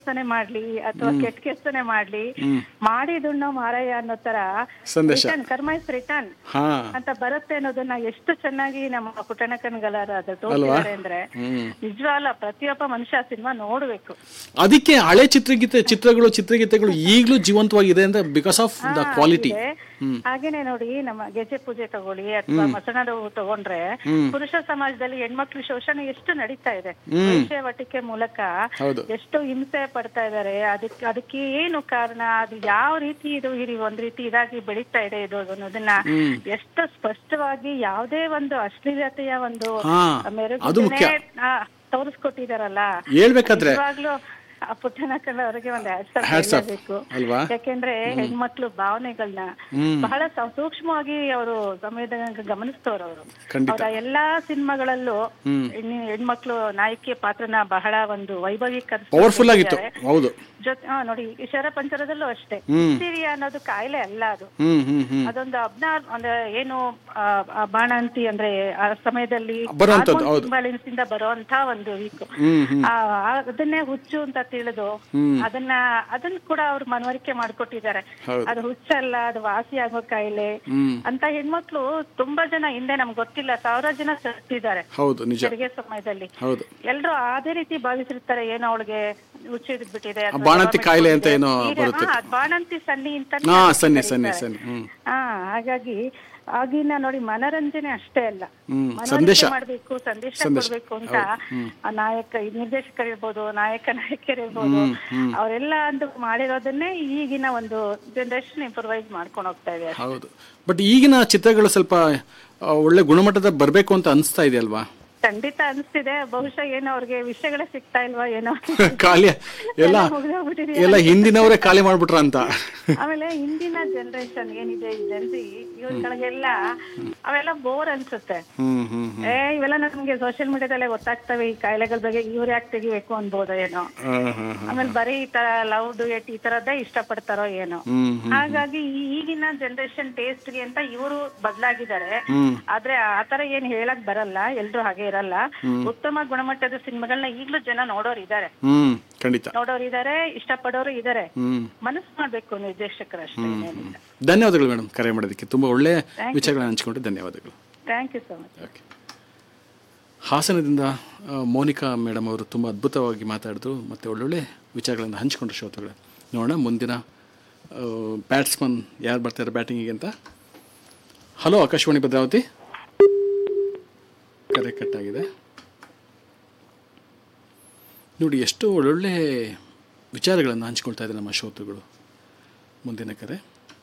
ಕೆಲ್ಸನೇ ಮಾಡ್ಲಿ ಅಥವಾ ಕೆಟ್ಟ ಕೆಲ್ಸನೇ ಮಾಡ್ಲಿ ಮಾಡಿದುಣ್ಣೋ ಮಾರಾಯ ಅನ್ನೋ ತರ ಸಂದೇಶ ರಿಟರ್ನ್ ಕರ್ಮ ಇಸ್ ರಿಟರ್ನ್ ಹಾ ಅಂತ ಬರುತ್ತೆ ಅನ್ನೋದನ್ನ ಎಷ್ಟು ಚೆನ್ನಾಗಿ ನಮ್ಮ ಪುಟ್ಟಣಕನಗಲರ ಅದು ತೋರಿಸಿದ್ದಾರೆ ಅಂದ್ರೆ ನಿಜವಾಗ್ಲ ಪ್ರತಿಯೊಬ್ಬ ಮನುಷ್ಯ ಸಿನಿಮಾ ನೋಡ್ಬೇಕು ಅದಕ್ಕೆ ಹಳೆ ಚಿತ್ರಗೀತೆ ಚಿತ್ರಗಳು ಚಿತ್ರಗೀತೆಗಳು ಈಗಲೂ ಜೀವಂತವಾಗಿದೆ ಅಂತ ಬಿಕಾಸ್ ಆಫ್ ದ ಕ್ವಾಲಿಟಿ ಇದೆ. ಹಾಗೇನೆ ನೋಡಿ ನಮ್ಮ ಗೆಜೆ ಪೂಜೆ ತಗೊಳ್ಳಿ ಅಥವಾ ಮಸಣದ ಹೂ ತಗೊಂಡ್ರೆ ಪುರುಷ ಸಮಾಜದಲ್ಲಿ ಹೆಣ್ಮಕ್ಳು ಶೋಷಣೆ ಎಷ್ಟು ನಡೀತಾ ಇದೆ ವೈಶ್ಯವಟಿಕೆ ಮೂಲಕ ಹೌದು. ಎಷ್ಟು ಹಿಂಸೆ ಪಡ್ತಾ ಇದಾರೆ ಅದಕ್ಕೆ ಅದಕ್ಕೆ ಏನು ಕಾರಣ ಅದು ಯಾವ ರೀತಿ ಇದು ಹಿರಿ ಒಂದ್ ರೀತಿ ಇದಾಗಿ ಬೆಳೀತಾ ಇದೆ ಇದು ಅನ್ನೋದನ್ನ ಎಷ್ಟು ಸ್ಪಷ್ಟವಾಗಿ ಯಾವುದೇ ಒಂದು ಅಶ್ಲೀಲತೆಯ ಒಂದು ಹಾ, ಅದು ಮುಖ್ಯ. ಮೆರುಗನ್ನೇ, ಆ, ತೋರಿಸ್ಕೊಟ್ಟಿದಾರಲ್ಲ ಹೇಳ್ಬೇಕಾದ್ರೆ ನಿಜವಾಗ್ಲೂ ಆ ಪುಟ್ಟಣಕಲ್ಲ ಅವರಿಗೆ ಒಂದು Hats ಹ್ಯಾಟ್ಸ್ off, ಬೇಕು ಅಲ್ವಾ? ಯಾಕೆಂದ್ರೆ ಹೆಣ್ಮಕ್ಳು ಭಾವನೆಗಳನ್ನ ಬಹಳ ಸ- ಸೂಕ್ಷ್ಮವಾಗಿ ಅವರು ಸಂವೇದನೆ ಗಮನಿಸ್ತವ್ರು ಅವರು ಖಂಡಿತ. ಅವರ ಎಲ್ಲಾ ಸಿನಿಮಾಗಳಲ್ಲೂ ಹೆಣ್ಣು- ಹೆಣ್ಮಕ್ಳು ನಾಯಕಿ ಪಾತ್ರನ ಬಹಳ ಒಂದು ವೈಭವೀಕರಿಸ ಪವರ್ಫುಲ್ ಆಗಿತ್ತು ಹೌದು ಜೊತೆ ಹಾ, ನೋಡಿ ಈ ಶರ ಪಂಚರದಲ್ಲೂ ಅಷ್ಟೇ ಸಿರಿಯ ಅನ್ನೋದು ಕಾಯಿಲೆ ಅಲ್ಲ ಅದು ಹ್ಮ್ ಹ್ಮ್ ಹ್ಮ್ ಅದೊಂದು ಅಬ್ನಾರ್ ಅಂದ್ರೆ ಏನು ಆ, ಆ ಬಾಣಂತಿ ಅಂದ್ರೆ ಆ ಸಮಯದಲ್ಲಿ ಬರುವಂತದ್ದು, ಹೌದು. imbalance ಇಂದ ಬರುವಂತ ಒಂದು ವೀಕ್ ಹ್ಮ್ ಹ್ಮ್ ಅದನ್ನೇ ಹುಚ್ಚು ಅಂತ ತಿಳಿದು ಅದನ್ನ ಅದನ್ನ ಕೂಡ ಅವ್ರು ಮನವರಿಕೆ ಮಾಡ್ಕೊಟ್ಟಿದ್ದಾರೆ ಹೌದು. ಅದು ಹುಚ್ಚಲ್ಲ ಅದು ವಾಸಿ ಆಗೋ ಕಾಯಿಲೆ ಹ್ಮ್ ಅಂತ ಹೆಣ್ಮಕ್ಳು ತುಂಬಾ ಜನ ಹಿಂದೆ ನಮ್ಗೆ ಗೊತ್ತಿಲ್ಲ ಸಾವಿರ ಜನ ಸತ್ತಿದ್ದಾರೆ ಹೌದು ನಿಜ ಹೆರಿಗೆ ಸಮಯದಲ್ಲಿ ಹೌದು ಎಲ್ರು ಅದೇ ರೀತಿ ಭಾವಿಸಿರ್ತಾರೆ ಏನೋ ಅವಳಿಗೆ ಹುಚ್ಚಿಡ್ ಬಿಟ್ಟಿದೆ ಅಥವಾ ಬಾಣಂತಿ ಜ್ವರ ಕಾಯಿಲೆ ಅಂತ ಬಂದ್ಬಿಟ್ಟಿದೆ. ಏನೋ ಈಗ, ಬರುತ್ತೆ. ಹಾ, ಬಾಣಂತಿ ಸನ್ನಿ ಅಂತ ಹಾ ಸನ್ನಿ ಸನ್ನಿ ಸನ್ನಿ ಹ್ಮ್ ಹಾ ಹಾಗಾಗಿ ಆಗಿನ ನೋಡಿ ಮನರಂಜನೆ ಅಷ್ಟೇ ಅಲ್ಲ ಹ್ಮ್, ಮನವರಿಕೆ ಸಂದೇಶ. ಮಾಡ್ಬೇಕು ಸಂದೇಶ ಕೊಡ್ಬೇಕು ಅಂತ ಆ ನಾಯಕ ಈ ನಿರ್ದೇಶಕರಿರ್ಬೋದು ನಾಯಕ ನಾಯಕಿಯರಿರ್ಬೋದು ಅವರೆಲ್ಲ ಅಂದು ಮಾಡಿರೋದನ್ನೇ ಈಗಿನ ಒಂದು ಜನರೇಷನ್ ಇಂಪ್ರೂವೈಸ್ ಮಾಡ್ಕೊಂಡು ಹೋಗ್ತಾ ಇದೆ ಹೌದು ಬಟ್ ಈಗಿನ ಚಿತ್ರಗಳು ಸ್ವಲ್ಪ ಆ, ಒಳ್ಳೆ ಗುಣಮಟ್ಟದ ಬರಬೇಕು ಅಂತ ಅನಿಸ್ತಾ ಇದೆ ಅಲ್ವಾ ಖಂಡಿತ ಅನಿಸ್ತಿದೆ ಬಹುಶಃ ಏನೋ ಅವ್ರಿಗೆ ವಿಷಯಗಳೇ ಸಿಗ್ತಾ ಇಲ್ವಾ ಏನೋ ಖಾಲಿ ಎಲ್ಲ ಮುಗ್ದೋಗ್ಬಿಟ್ಟಿದೆ ಎಲ್ಲ ಹಿಂದಿನವರೇ ಖಾಲಿ ಮಾಡ್ಬಿಟ್ರ ಅಂತ ಆಮೇಲೆ ಹಿಂದಿನ ಜನರೇಷನ್ ಏನಿದೆ ಜನ್ಸಿ ಇವ್ರುಗಳಿಗೆಲ್ಲ ಅವೆಲ್ಲ ಬೋರ್ ಅನ್ಸುತ್ತೆ ಹ್ಮ್ ಹ್ಮ್ ಹ್ಮ್ ಏ ಇವೆಲ್ಲ ನಮ್ಗೆ ಸೋಷಿಯಲ್ ಮೀಡಿಯಾದಲ್ಲೇ ಗೊತ್ತಾಗ್ತವೆ ಈ ಕಾಯಿಲೆಗಳ ಬಗ್ಗೆ ಇವ್ರು ಯಾಕೆ ತೆಗಿಬೇಕು ಅನ್ಬೋದೋ ಏನೋ ಹಾ, ಹಾ, ಹಾ. ಆಮೇಲೆ ಬರೀ ಈ ತರ ಲವ್ ಡುಯೆಟ್ ಈ ತರದ್ದೇ ಇಷ್ಟಪಡ್ತಾರೋ ಏನೋ ಹ್ಮ್ ಹಾಗಾಗಿ ಈ ಈಗಿನ ಜನರೇಷನ್ ಟೇಸ್ಟ್ಗೆ ಅಂತ ಇವರು ಬದಲಾಗಿದ್ದಾರೆ ಆದ್ರೆ ಆ ತರ ಏನ್ ಹೇಳಕ್ ಬರಲ್ಲ ಎಲ್ರು ಹಾಗೆ ಇರಲ್ಲ ಉತ್ತಮ ಗುಣಮಟ್ಟದ ಸಿನಿಮಾಗಳನ್ನ ಈಗ್ಲೂ ಜನ ನೋಡೋರು ಇದಾರೆ ಹ್ಮ್ ಖಂಡಿತ ನೋಡೋರು ಇದಾರೆ ಇಷ್ಟಪಡೋರು ಇದಾರೆ ಹ್ಮ್ ಮನಸ್ಸು ಮಾಡ್ಬೇಕು ನಿರ್ದೇಶಕರು ಅಷ್ಟೇ ಏನೇನಿಲ್ಲ ಧನ್ಯವಾದಗಳು ಮೇಡಮ್ ಕರೆ ಮಾಡೋದಕ್ಕೆ ತುಂಬ ಒಳ್ಳೆ ವಿಚಾರಗಳನ್ನ ಹಂಚ್ಕೊಂಡು ಧನ್ಯವಾದಗಳು thank you so much okay ಹಾಸನದಿಂದ ಆ, ಮೋನಿಕಾ ಮೇಡಮ್ ಅವರು ತುಂಬ ಅದ್ಭುತವಾಗಿ ಮಾತಾಡಿದ್ರು ಮತ್ತು ಒಳ್ಳೊಳ್ಳೆ ವಿಚಾರಗಳನ್ನು ಹಂಚಿಕೊಂಡ್ರು ಶ್ರೋತಗಳು ನೋಡೋಣ ಮುಂದಿನ ಬ್ಯಾಟ್ಸ್ಮನ್ ಯಾರು ಬರ್ತಾರೆ ಬ್ಯಾಟಿಂಗಿಗೆ ಅಂತ ಹಲೋ ಆಕಾಶವಾಣಿ ಭದ್ರಾವತಿ ಕರೆ ಕಟ್ಟಾಗಿದೆ ನೋಡಿ ಎಷ್ಟು ಒಳ್ಳೊಳ್ಳೆ ವಿಚಾರಗಳನ್ನು ಹಂಚ್ಕೊಳ್ತಾ ಇದ್ದಾರೆ ನಮ್ಮ ಶ್ರೋತೃಗಳು ಮುಂದಿನ ಕರೆ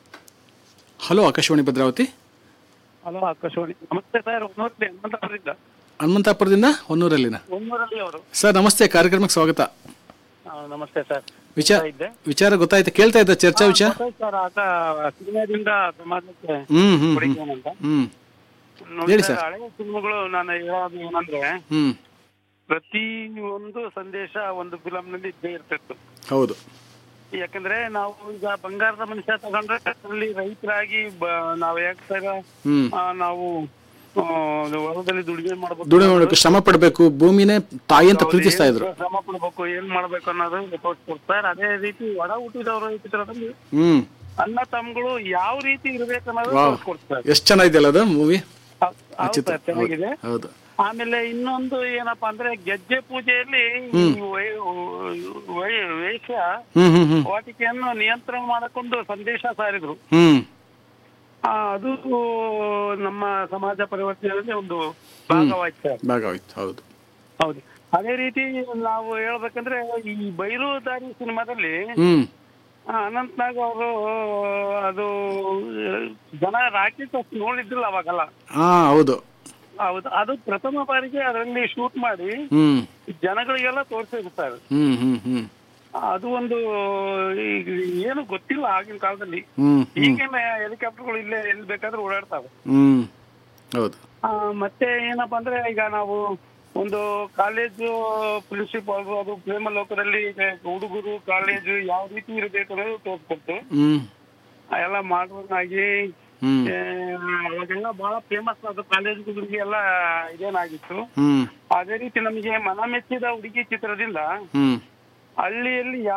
ಹಲೋ ಆಕಾಶವಾಣಿ ಭದ್ರಾವತಿ ಹಲೋ ಆಕಾಶವಾಣಿ ನಮಸ್ತೆ ಸರ್ ಹೊನ್ನೂರಲ್ಲಿ ಹನುಮಂತಪುರದಿಂದ ಹನುಮಂತಾಪುರದಿಂದ ಹೊನ್ನೂರಲ್ಲಿನ ಹೊನ್ನೂರಲ್ಲಿ ಅವರು ಸರ್ ನಮಸ್ತೆ ಕಾರ್ಯಕ್ರಮಕ್ಕೆ ಸ್ವಾಗತ ಆ, ನಮಸ್ತೆ ಸರ್ ವಿಚಾರ ಇದ್ದೆ ವಿಚಾರ ಗೊತ್ತಾಯ್ತು ಕೇಳ್ತಾ ಇದ್ದ ಚರ್ಚಾ ವಿಚಾರ ಗೊತ್ತಾಯ್ತು ಸರ್ ಆತ ಸಿನಿಮಾದಿಂದ ಸಮಾಜಕ್ಕೆ ಹ್ಮ್ ಹ್ಮ್ ಕೊಡುಗೆ ಅಂತ ಹ್ಮ್ ನೋಡಿ ಹೇಳಿ ಸರ್ ಸರ್. ಹಳೆಯ ಸಿನಿಮಾಗಳು ನಾನು ಹೇಳೋದು ಏನಂದ್ರೆ ಹ್ಮ್ ಪ್ರತಿ ಒಂದು ಸಂದೇಶ ಒಂದು ಫಿಲಂ ನಲ್ಲಿ ಇದ್ದೇ ಇರ್ತಿತ್ತು ಹೌದು ಯಾಕಂದ್ರೆ ನಾವು ಈಗ ಬಂಗಾರದ ಮನುಷ್ಯ ತಗೊಂಡ್ರೆ ಅದರಲ್ಲಿ ರೈತರಾಗಿ ಬ- ನಾವು ಯಾಕೆ ಸರ್ ಹ್ಮ್ ಆ, ನಾವು ಆ, ಹೊಲದಲ್ಲಿ ದುಡಿಮೆ ಮಾಡ್ಬೇಕು ದುಡಿಮೆ ಮಾಡಬೇಕು ಶ್ರಮ ಪಡಬೇಕು ಭೂಮಿನೇ ತಾಯಿ ಅಂತ ಪ್ರೀತಿಸ್ತಾ ಇದ್ರು ಶ್ರಮ ಪಡ್ಬೇಕು ಏನ್ ಮಾಡ್ಬೇಕು ಅನ್ನೋದು ತೋರಿಸ್ಕೊಡ್ತಾರೆ ಅದೇ ರೀತಿ ಒಡ ಹುಟ್ಟಿದವರು ಈ ಚಿತ್ರದಲ್ಲಿ ಹ್ಮ್ ಅಣ್ಣ ತಮ್ಮಗಳು ಯಾವ ರೀತಿ ಇರ್ಬೇಕು ಅನ್ನೋದು ವಾವ್ ತೋರಿಸ್ಕೊಡ್ತಾರೆ ಎಷ್ಟು ಚೆನ್ನಾಗಿದೆಯಲ್ಲ ಅದು ಮೂವಿ ಹೌ- ಹೌದು ಚಿತ್ರ ಸರ್, ಚೆನ್ನಾಗಿದೆ ಹೌದು ಆಮೇಲೆ ಇನ್ನೊಂದು ಏನಪ್ಪಾ ಅಂದ್ರೆ ಗೆಜ್ಜೆ ಪೂಜೆಯಲ್ಲಿ ಈ ವೈ- ವೈ- ವೇಷ ಹ್ಮ್ ಹ್ಮ್ ಹ್ಮ್ ವಾಟಿಕೆಯನ್ನು ನಿಯಂತ್ರಣ ಮಾಡಿಕೊಂಡು ಸಂದೇಶ ಸಾರಿದ್ರು ಹ್ಮ್ ಆ, ಅದು ನಮ್ಮ ಸಮಾಜ ಪರಿವರ್ತನೆಯಲ್ಲಿ ಒಂದು ಭಾಗವಾಯ್ತು ಸರ್ ಭಾಗವಾಯ್ತು ಹೌದು ಹೌದು ಅದೇ ರೀತಿ ನಾವು ಹೇಳ್ಬೇಕಂದ್ರೆ ಈ ಬೈರುದಾರಿ ಸಿನಿಮಾದಲ್ಲಿ ಹ್ಮ್ ಆ, ಅನಂತ್ನಾಗ್ ಅವರು ಅದು ಜನ ರಾಕೆಟ್ ಅಷ್ಟು ನೋಡಿದ್ದಿಲ್ಲ ಅವಾಗಲ್ಲ ಹಾ ಹೌದು ಹೌದು ಅದು ಪ್ರಥಮ ಬಾರಿಗೆ ಅದರಲ್ಲಿ ಶೂಟ್ ಮಾಡಿ ಹ್ಮ್ ಜನಗಳಿಗೆಲ್ಲ ತೋರಿಸಿರ್ತಾರೆ ಹ್ಮ್ ಹ್ಮ್ ಹ್ಮ್ ಅದು ಒಂದು ಈಗ ಏನು ಗೊತ್ತಿಲ್ಲ ಆಗಿನ ಕಾಲದಲ್ಲಿ ಹ್ಮ್ ಈಗಿನ ಹೆಲಿಕಾಪ್ಟರ್ಗಳು ಇಲ್ಲೇ ಎಲ್ಲಿ ಬೇಕಾದ್ರೂ ಓಡಾಡ್ತಾವೆ ಹ್ಮ್ ಹೌದು ಆ, ಮತ್ತೆ ಏನಪ್ಪಾ ಅಂದ್ರೆ ಈಗ ನಾವು ಒಂದು ಕಾಲೇಜು ಪ್ರಿನ್ಸಿಪಾಲ್ ಅದು ಪ್ರೇಮ ಲೋಕದಲ್ಲಿ ಈಗ ಹುಡುಗರು ಕಾಲೇಜು ಯಾವ ರೀತಿ ಇರಬೇಕು ಅನ್ನೋದು ತೋರಿಸ್ಕೊಡ್ತು ಹ್ಮ್ ಆ ಎಲ್ಲ ಮಾಡರ್ನ್ ಆಗಿ ಹ್ಮ್ ಆ, ಅವಾಗೆಲ್ಲ ಬಹಳ ಫೇಮಸ್ ಅದು ಕಾಲೇಜುಗಳಿಗೆ ಎಲ್ಲ ಇದೇನಾಗಿತ್ತು ಹ್ಮ್ ಅದೇ ರೀತಿ ನಮಗೆ ಮನ ಮೆಚ್ಚಿದ ಹುಡುಗಿ ಚಿತ್ರದಿಂದ ಹ್ಮ್ ಹಳ್ಳಿಯಲ್ಲಿ